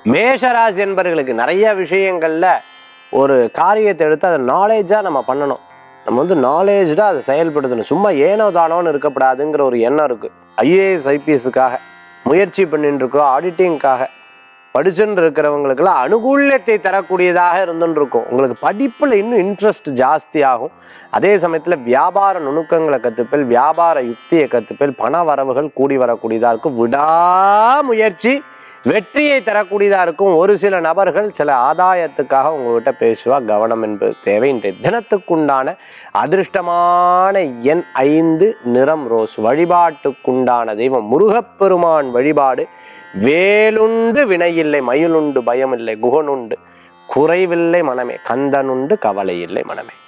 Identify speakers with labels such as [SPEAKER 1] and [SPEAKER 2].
[SPEAKER 1] மேஷராசி என்பவர்களுக்கு நிறைய விஷயங்கள்ல ஒரு காரியத்தை எடுத்து அதை நாலேஜாக நம்ம பண்ணணும் நம்ம வந்து நாலேஜாக அதை செயல்படுத்தணும் சும்மா ஏனோ தானோன்னு இருக்கப்படாதுங்கிற ஒரு எண்ணம் இருக்குது ஐஏஎஸ் ஐபிஎஸ்க்காக முயற்சி பண்ணிட்டு இருக்கோம் ஆடிட்டிங்காக படிச்சுன்னு இருக்கிறவங்களுக்கெல்லாம் அனுகூல்யத்தை தரக்கூடியதாக இருந்துன்னு இருக்கும் உங்களுக்கு படிப்பில் இன்னும் இன்ட்ரெஸ்ட் ஜாஸ்தி ஆகும் அதே சமயத்தில் வியாபார நுணுக்கங்களை கற்றுப்பேல் வியாபார யுக்தியை கற்றுப்பேல் பண வரவுகள் கூடி வரக்கூடியதாக இருக்கும் விடாமுயற்சி வெற்றியை தரக்கூடியதாக இருக்கும் ஒரு சில நபர்கள் சில ஆதாயத்துக்காக உங்ககிட்ட பேசுவா கவனம் என்பது தேவை இன்றைய தினத்துக்குண்டான அதிர்ஷ்டமான எண் ஐந்து நிறம் ரோஸ் வழிபாட்டுக்குண்டான தெய்வம் முருகப்பெருமான் வழிபாடு வேலுண்டு வினையில்லை மயிலுண்டு பயமில்லை குகனுண்டு குறைவில்லை மனமே கந்தனுண்டு கவலை இல்லை மனமே